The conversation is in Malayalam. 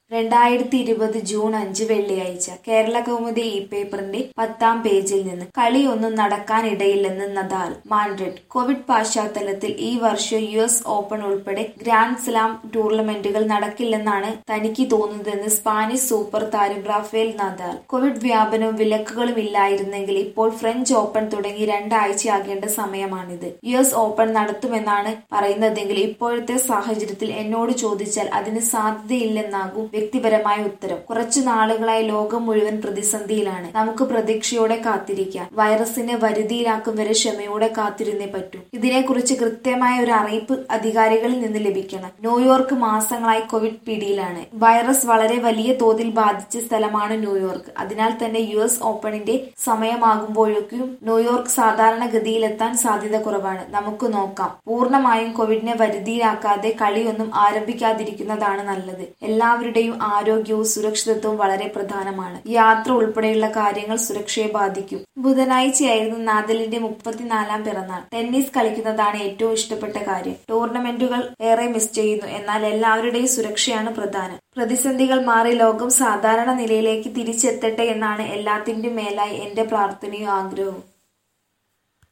രണ്ടായിരത്തി ഇരുപത് ജൂൺ അഞ്ച് വെള്ളിയാഴ്ച കേരള കൗമുദി ഇ പേപ്പറിന്റെ പത്താം പേജിൽ നിന്ന് കളിയൊന്നും നടക്കാനിടയില്ലെന്ന് നദാൽ മാൻഡ്രിഡ് കോവിഡ് പശ്ചാത്തലത്തിൽ ഈ വർഷം യു എസ് ഓപ്പൺ ഉൾപ്പെടെ ഗ്രാൻഡ് സ്ലാം ടൂർണമെന്റുകൾ നടക്കില്ലെന്നാണ് തനിക്ക് തോന്നുന്നതെന്ന് സ്പാനിഷ് സൂപ്പർ താരം റാഫേൽ നദാൽ കോവിഡ് വ്യാപനവും വിലക്കുകളും ഇല്ലായിരുന്നെങ്കിൽ ഇപ്പോൾ ഫ്രഞ്ച് ഓപ്പൺ തുടങ്ങി രണ്ടാഴ്ചയാകേണ്ട സമയമാണിത് യു എസ് ഓപ്പൺ നടത്തുമെന്നാണ് പറയുന്നതെങ്കിൽ ഇപ്പോഴത്തെ സാഹചര്യത്തിൽ എന്നോട് ചോദിച്ചാൽ അതിന് സാധ്യതയില്ലെന്നാകും വ്യക്തിപരമായ ഉത്തരം കുറച്ചു നാളുകളായി ലോകം മുഴുവൻ പ്രതിസന്ധിയിലാണ് നമുക്ക് പ്രതീക്ഷയോടെ കാത്തിരിക്കാം വൈറസിനെ വരുതിയിലാക്കും വരെ ക്ഷമയോടെ കാത്തിരുന്നേ പറ്റൂ ഇതിനെക്കുറിച്ച് കൃത്യമായ ഒരു അറിയിപ്പ് അധികാരികളിൽ നിന്ന് ലഭിക്കണം ന്യൂയോർക്ക് മാസങ്ങളായി കോവിഡ് പിടിയിലാണ് വൈറസ് വളരെ വലിയ തോതിൽ ബാധിച്ച സ്ഥലമാണ് ന്യൂയോർക്ക് അതിനാൽ തന്നെ യു എസ് ഓപ്പണിന്റെ സമയമാകുമ്പോഴേക്കും ന്യൂയോർക്ക് സാധാരണഗതിയിലെത്താൻ സാധ്യത കുറവാണ് നമുക്ക് നോക്കാം പൂർണ്ണമായും കോവിഡിനെ വരുതിയിലാക്കാതെ കളിയൊന്നും ആരംഭിക്കാതിരിക്കുന്നതാണ് നല്ലത് എല്ലാവരുടെയും ആരോഗ്യവും സുരക്ഷിതത്വവും വളരെ പ്രധാനമാണ് യാത്ര ഉൾപ്പെടെയുള്ള കാര്യങ്ങൾ സുരക്ഷയെ ബാധിക്കും ബുധനാഴ്ചയായിരുന്നു നാദലിന്റെ മുപ്പത്തിനാലാം പിറന്നാൾ ടെന്നീസ് കളിക്കുന്നതാണ് ഏറ്റവും ഇഷ്ടപ്പെട്ട കാര്യം ടൂർണമെന്റുകൾ ഏറെ മിസ് ചെയ്യുന്നു എന്നാൽ എല്ലാവരുടെയും സുരക്ഷയാണ് പ്രധാനം പ്രതിസന്ധികൾ മാറി ലോകം സാധാരണ നിലയിലേക്ക് തിരിച്ചെത്തട്ടെ എന്നാണ് എല്ലാത്തിന്റെയും മേലായി എന്റെ പ്രാർത്ഥനയും ആഗ്രഹവും